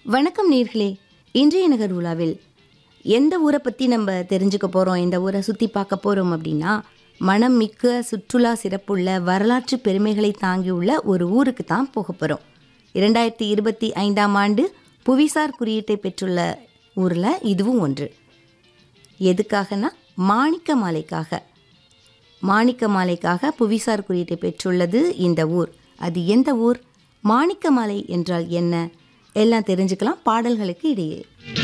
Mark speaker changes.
Speaker 1: வணக்கம் நேர்களே இன்றைய நகர்வுலாவில் எந்த ஊரை பற்றி நம்ம தெரிஞ்சுக்க போகிறோம் இந்த ஊரை சுற்றி பார்க்க போகிறோம் அப்படின்னா மனம் மிக்க சுற்றுலா சிறப்புள்ள வரலாற்று பெருமைகளை தாங்கியுள்ள ஒரு ஊருக்கு தான் போக போகிறோம் இரண்டாயிரத்தி இருபத்தி ஐந்தாம் ஆண்டு புவிசார் குறியீட்டை பெற்றுள்ள ஊரில் இதுவும் ஒன்று எதுக்காகனா மாணிக்க மாலைக்காக மாணிக்க மாலைக்காக புவிசார் குறியீட்டை பெற்றுள்ளது இந்த ஊர் அது எந்த ஊர் மாணிக்க மாலை என்றால் என்ன எல்லாம் தெரிஞ்சுக்கலாம் பாடல்களுக்கு இடையே